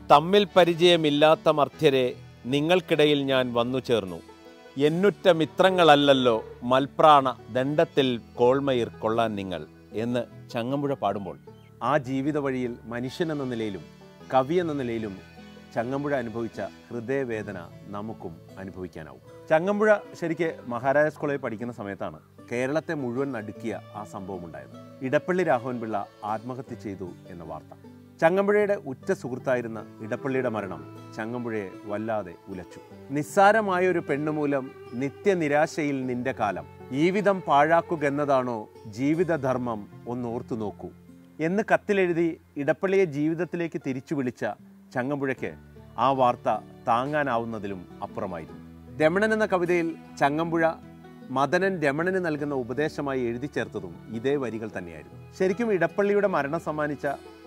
തമ്മിൽ പരിചയമില്ലാത്ത മർത്യരെ നിങ്ങൾക്കിടയിൽ ഞാൻ വന്നു ചേർന്നു എന്നുറ്റ മിത്രങ്ങളല്ലല്ലോ മൽപ്രാണ ദണ്ഡത്തിൽ കോൾമയിർ കൊള്ളാൻ നിങ്ങൾ എന്ന് ചങ്ങമ്പുഴ പാടുമ്പോൾ ആ ജീവിത വഴിയിൽ മനുഷ്യൻ എന്ന നിലയിലും കവി എന്ന നിലയിലും ചങ്ങമ്പുഴ അനുഭവിച്ച ഹൃദയവേദന നമുക്കും അനുഭവിക്കാനാവും ചങ്ങമ്പുഴ ശരിക്ക് മഹാരാജാസ് കോളേജിൽ പഠിക്കുന്ന സമയത്താണ് കേരളത്തെ മുഴുവൻ നടുക്കിയ ആ സംഭവം ഉണ്ടായത് ഇടപ്പള്ളി രാഘവൻ പിള്ള ആത്മഹത്യ ചെയ്തു എന്ന വാർത്ത ചങ്ങമ്പുഴയുടെ ഉറ്റ സുഹൃത്തായിരുന്ന ഇടപ്പള്ളിയുടെ മരണം ചങ്ങമ്പുഴയെ വല്ലാതെ ഉലച്ചു നിസ്സാരമായൊരു പെണ്ണുമൂലം നിത്യനിരാശയിൽ നിന്റെ കാലം ജീവിതം പാഴാക്കുകയെന്നതാണോ ജീവിതധർമ്മം ഒന്നോർത്തു നോക്കൂ എന്ന് കത്തിലെഴുതി ഇടപ്പള്ളിയെ ജീവിതത്തിലേക്ക് തിരിച്ചു വിളിച്ച ചങ്ങമ്പുഴയ്ക്ക് ആ വാർത്ത താങ്ങാനാവുന്നതിലും അപ്പുറമായിരുന്നു രമണൻ എന്ന കവിതയിൽ ചങ്ങമ്പുഴ മദനൻ രമണന് നൽകുന്ന ഉപദേശമായി എഴുതി ചേർത്തതും ഇതേ വരികൾ തന്നെയായിരുന്നു ശരിക്കും ഇടപ്പള്ളിയുടെ മരണം സമ്മാനിച്ച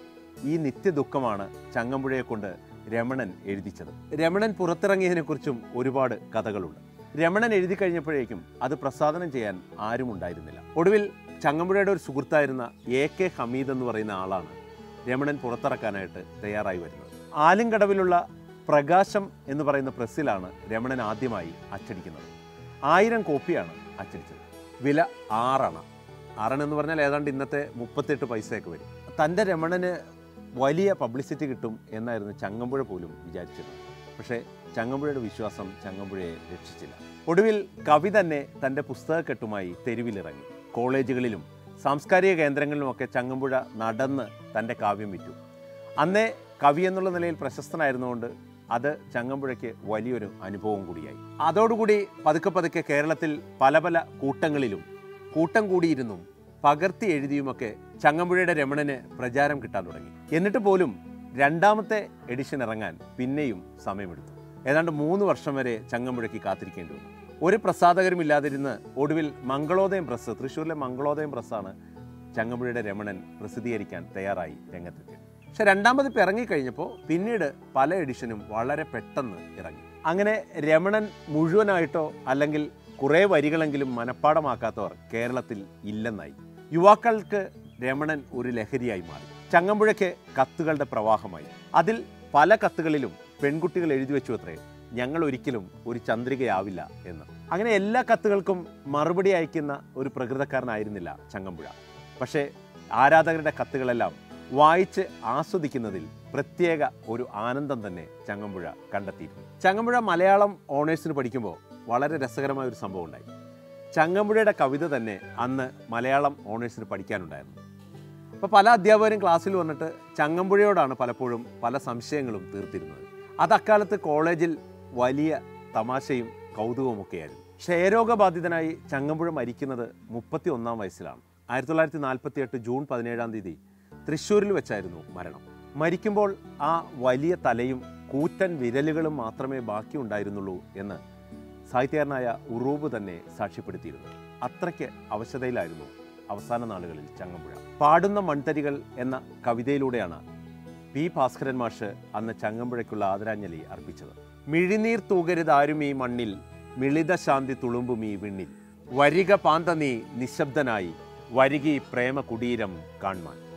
ഈ നിത്യദുഃഖമാണ് ചങ്ങമ്പുഴയെ കൊണ്ട് രമണൻ എഴുതിച്ചത് രമണൻ പുറത്തിറങ്ങിയതിനെക്കുറിച്ചും ഒരുപാട് കഥകളുണ്ട് രമണൻ എഴുതി കഴിഞ്ഞപ്പോഴേക്കും അത് പ്രസാദനം ചെയ്യാൻ ആരും ഉണ്ടായിരുന്നില്ല ഒടുവിൽ ചങ്ങമ്പുഴയുടെ ഒരു സുഹൃത്തായിരുന്ന എ കെ ഹമീദ് എന്ന് പറയുന്ന ആളാണ് രമണൻ പുറത്തിറക്കാനായിട്ട് തയ്യാറായി വരുന്നത് ആലുംകടവിലുള്ള പ്രകാശം എന്ന് പറയുന്ന പ്രസ്സിലാണ് രമണൻ ആദ്യമായി അച്ചടിക്കുന്നത് ആയിരം കോപ്പിയാണ് അച്ചടിച്ചത് വില ആറണ ആറണ എന്ന് പറഞ്ഞാൽ ഏതാണ്ട് ഇന്നത്തെ മുപ്പത്തെട്ട് പൈസയൊക്കെ വരും തൻ്റെ രമണന് വലിയ പബ്ലിസിറ്റി കിട്ടും എന്നായിരുന്നു ചങ്ങമ്പുഴ പോലും വിചാരിച്ചത് പക്ഷേ ചങ്ങമ്പുഴയുടെ വിശ്വാസം ചങ്ങമ്പുഴയെ രക്ഷിച്ചില്ല ഒടുവിൽ കവി തന്നെ തൻ്റെ പുസ്തകക്കെട്ടുമായി തെരുവിലിറങ്ങി കോളേജുകളിലും സാംസ്കാരിക കേന്ദ്രങ്ങളിലുമൊക്കെ ചങ്ങമ്പുഴ നടന്ന് തൻ്റെ കാവ്യം വിറ്റു അന്നേ കവി എന്നുള്ള നിലയിൽ പ്രശസ്തനായിരുന്നുകൊണ്ട് അത് ചങ്ങമ്പുഴയ്ക്ക് വലിയൊരു അനുഭവം കൂടിയായി അതോടുകൂടി പതുക്കെ പതുക്കെ കേരളത്തിൽ പല പല കൂട്ടങ്ങളിലും കൂട്ടം കൂടിയിരുന്നും പകർത്തി എഴുതിയുമൊക്കെ ചങ്ങമ്പുഴയുടെ രമണന് പ്രചാരം കിട്ടാൻ തുടങ്ങി എന്നിട്ട് പോലും രണ്ടാമത്തെ എഡിഷൻ ഇറങ്ങാൻ പിന്നെയും സമയമെടുത്തു ഏതാണ്ട് മൂന്ന് വർഷം വരെ ചങ്ങമ്പുഴയ്ക്ക് കാത്തിരിക്കേണ്ടി വന്നു ഒരു പ്രസാധകരുമില്ലാതിരുന്ന് ഒടുവിൽ മംഗളോദയം പ്രസ് തൃശ്ശൂരിലെ മംഗളോദയം പ്രസ്സാണ് ചങ്ങമ്പുഴയുടെ രമണൻ പ്രസിദ്ധീകരിക്കാൻ തയ്യാറായി രംഗത്തെത്തിയത് പക്ഷെ രണ്ടാമത് ഇപ്പം ഇറങ്ങിക്കഴിഞ്ഞപ്പോൾ പിന്നീട് പല എഡിഷനും വളരെ പെട്ടെന്ന് ഇറങ്ങി അങ്ങനെ രമണൻ മുഴുവനായിട്ടോ അല്ലെങ്കിൽ കുറേ വരികളെങ്കിലും മനഃപ്പാടമാക്കാത്തവർ കേരളത്തിൽ ഇല്ലെന്നായി യുവാക്കൾക്ക് രമണൻ ഒരു ലഹരിയായി മാറി ചങ്ങമ്പുഴയ്ക്ക് കത്തുകളുടെ പ്രവാഹമായി അതിൽ പല കത്തുകളിലും പെൺകുട്ടികൾ എഴുതി വെച്ചു അത്രേ ഞങ്ങൾ ഒരിക്കലും ഒരു ചന്ദ്രികയാവില്ല എന്ന് അങ്ങനെ എല്ലാ കത്തുകൾക്കും മറുപടി അയക്കുന്ന ഒരു പ്രകൃതക്കാരനായിരുന്നില്ല ചങ്ങമ്പുഴ പക്ഷേ ആരാധകരുടെ കത്തുകളെല്ലാം വായിച്ച് ആസ്വദിക്കുന്നതിൽ പ്രത്യേക ഒരു ആനന്ദം തന്നെ ചങ്ങമ്പുഴ കണ്ടെത്തിയിരുന്നു ചങ്ങമ്പുഴ മലയാളം ഓണേഴ്സിന് പഠിക്കുമ്പോൾ വളരെ രസകരമായ ഒരു സംഭവം ഉണ്ടായി ചങ്ങമ്പുഴയുടെ കവിത തന്നെ അന്ന് മലയാളം ഓണേഴ്സിന് പഠിക്കാനുണ്ടായിരുന്നു അപ്പോൾ പല അധ്യാപകരും ക്ലാസ്സിൽ വന്നിട്ട് ചങ്ങമ്പുഴയോടാണ് പലപ്പോഴും പല സംശയങ്ങളും തീർത്തിരുന്നത് അത് അക്കാലത്ത് കോളേജിൽ വലിയ തമാശയും കൗതുകവുമൊക്കെയായിരുന്നു ക്ഷയരോഗബാധിതനായി ചങ്ങമ്പുഴ മരിക്കുന്നത് മുപ്പത്തി ഒന്നാം വയസ്സിലാണ് ആയിരത്തി തൊള്ളായിരത്തി നാൽപ്പത്തി എട്ട് ജൂൺ പതിനേഴാം തീയതി തൃശ്ശൂരിൽ വെച്ചായിരുന്നു മരണം മരിക്കുമ്പോൾ ആ വലിയ തലയും കൂറ്റൻ വിരലുകളും മാത്രമേ ബാക്കിയുണ്ടായിരുന്നുള്ളൂ എന്ന് സാഹിത്യകാരനായ ഉറൂബ് തന്നെ സാക്ഷ്യപ്പെടുത്തിയിരുന്നു അത്രയ്ക്ക് അവശതയിലായിരുന്നു അവസാന നാളുകളിൽ ചങ്ങമ്പുഴ പാടുന്ന മൺതരികൾ എന്ന കവിതയിലൂടെയാണ് പി ഭാസ്കരൻ മാഷ് അന്ന് ചങ്ങമ്പുഴയ്ക്കുള്ള ആദരാഞ്ജലി അർപ്പിച്ചത് മിഴിനീർ തൂകരുതാരും ഈ മണ്ണിൽ മിളിത ശാന്തി തുളുമ്പും ഈ വിണ്ണിൽ വരിക പാന്ത നീ നിശബ്ദനായി വരികി പ്രേമ കുടീരം കാൺമാൻ